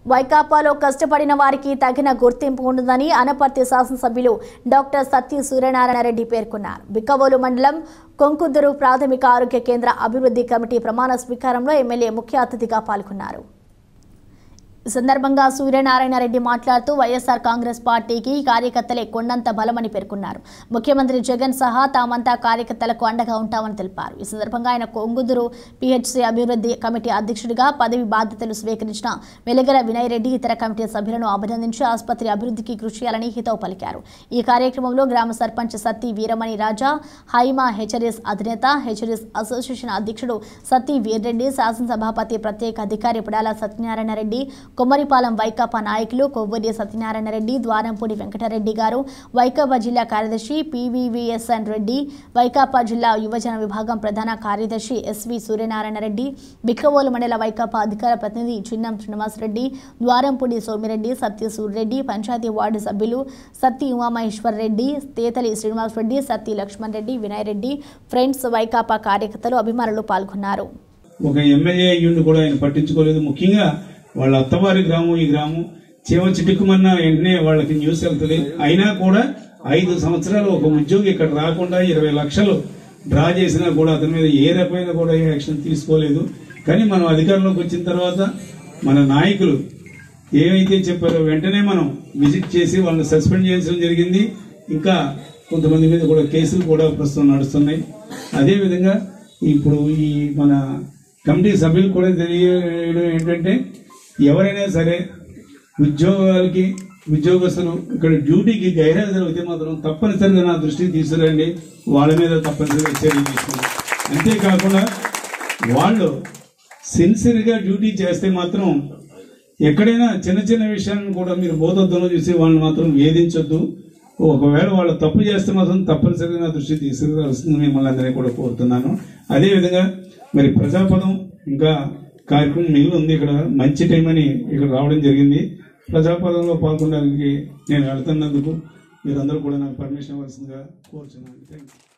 వైకాపాలో కష్టపడిన వారికి తగిన గుర్తింపు ఉంటుందని అనపర్తి శాసనసభ్యులు డాక్టర్ సత్య సూర్యనారాయణ రెడ్డి పేర్కొన్నారు బిక్కవోలు మండలం కొంకుదురు ప్రాథమిక ఆరోగ్య కేంద్ర అభివృద్ధి కమిటీ ప్రమాణ స్వీకారంలో ఎమ్మెల్యే ముఖ్య అతిథిగా పాల్గొన్నారు ఈ సందర్భంగా సూర్యనారాయణ రెడ్డి మాట్లాడుతూ వైఎస్ఆర్ కాంగ్రెస్ పార్టీకి కార్యకర్తలే కొండంత బలమని పేర్కొన్నారు ముఖ్యమంత్రి జగన్ సహా తామంతా కార్యకర్తలకు అండగా ఉంటామని తెలిపారు ఈ సందర్భంగా ఆయన కొంగుదురు పిహెచ్సి అభివృద్ధి కమిటీ అధ్యక్షుడిగా పదవి బాధ్యతలు స్వీకరించిన వెలగల వినయ్ రెడ్డి ఇతర కమిటీ సభ్యులను అభినందించి ఆసుపత్రి అభివృద్ధికి కృషి చేయాలని హితవు పలికారు ఈ కార్యక్రమంలో గ్రామ సర్పంచ్ సత్తి వీరమణి రాజా హైమా హెచరీస్ అధినేత హెచరీస్ అసోసియేషన్ అధ్యక్షుడు సత్తి వీర్రెడ్డి శాసనసభాపతి ప్రత్యేక అధికారి పుడాల సత్యనారాయణ రెడ్డి కొమ్మరిపాలెం వైకాపా నాయకులు కొవ్వూరి సత్యనారాయణ రెడ్డి ద్వారంపూడి వెంకటరెడ్డి గారు వైకాపా జిల్లా కార్యదర్శి పివివిఎస్ఎన్ రెడ్డి వైకాపా జిల్లా యువజన విభాగం ప్రధాన కార్యదర్శి ఎస్వి సూర్యనారాయణ రెడ్డి బిక్కవోలు మండల వైకాపా అధికార ప్రతినిధి చిన్నం శ్రీనివాస్ రెడ్డి ద్వారంపూడి సోమిరెడ్డి సత్య సూర్రెడ్డి పంచాయతీ వార్డు సభ్యులు సత్తి ఉమామహేశ్వర్ రెడ్డి తేతలి శ్రీనివాస్ రెడ్డి సత్తి లక్ష్మణ్ రెడ్డి వినయ్ రెడ్డి ఫ్రెండ్స్ వైకాపా కార్యకర్తలు అభిమానులు పాల్గొన్నారు ఒక ఎమ్మెల్యే అయ్యుండి కూడా ఆయన పట్టించుకోలేదు ముఖ్యంగా వాళ్ళ అత్తవారి గ్రామం ఈ గ్రామం చీమ చిటుకుమన్న వెంటనే వాళ్ళకి న్యూస్ వెళ్తుంది అయినా కూడా ఐదు సంవత్సరాలు ఒక ఉద్యోగి ఇక్కడ రాకుండా ఇరవై లక్షలు డ్రా చేసినా కూడా అతని మీద ఏ రకమైన కూడా ఏ యాక్షన్ తీసుకోలేదు కానీ మనం అధికారంలోకి వచ్చిన తర్వాత మన నాయకులు ఏమైతే చెప్పారో వెంటనే మనం విజిట్ చేసి వాళ్ళని సస్పెండ్ చేయించడం జరిగింది ఇంకా కొంతమంది మీద కూడా కేసులు కూడా ప్రస్తుతం నడుస్తున్నాయి అదేవిధంగా ఇప్పుడు ఈ మన కమిటీ సభ్యులు కూడా తెలియడం ఏంటంటే ఎవరైనా సరే ఉద్యోగాలకి ఉద్యోగస్తులు ఇక్కడ డ్యూటీకి గైర్హాజరు అయితే మాత్రం తప్పనిసరిగా నా దృష్టికి తీసుకురండి వాళ్ళ మీద తప్పనిసరిగా చర్యలు తీసుకున్నాం అంతేకాకుండా వాళ్ళు సిన్సియర్గా డ్యూటీ చేస్తే మాత్రం ఎక్కడైనా చిన్న చిన్న విషయాలను కూడా మీరు బోధద్దంలో చూసి వాళ్ళని మాత్రం వేధించొద్దు ఒకవేళ వాళ్ళు తప్పు చేస్తే మాత్రం తప్పనిసరిగా నా దృష్టి తీసుకురావాల్సింది మిమ్మల్ని అందరినీ కూడా కోరుతున్నాను అదేవిధంగా మరి ప్రజాపదం ఇంకా కార్యక్రమం మిగిలి ఉంది ఇక్కడ మంచి టైం అని ఇక్కడ రావడం జరిగింది ప్రజాపదంలో పాల్గొనడానికి నేను వెళ్తున్నందుకు మీరందరూ కూడా నాకు పర్మిషన్ ఇవ్వాల్సిందిగా కోరుచున్నాను థ్యాంక్ యూ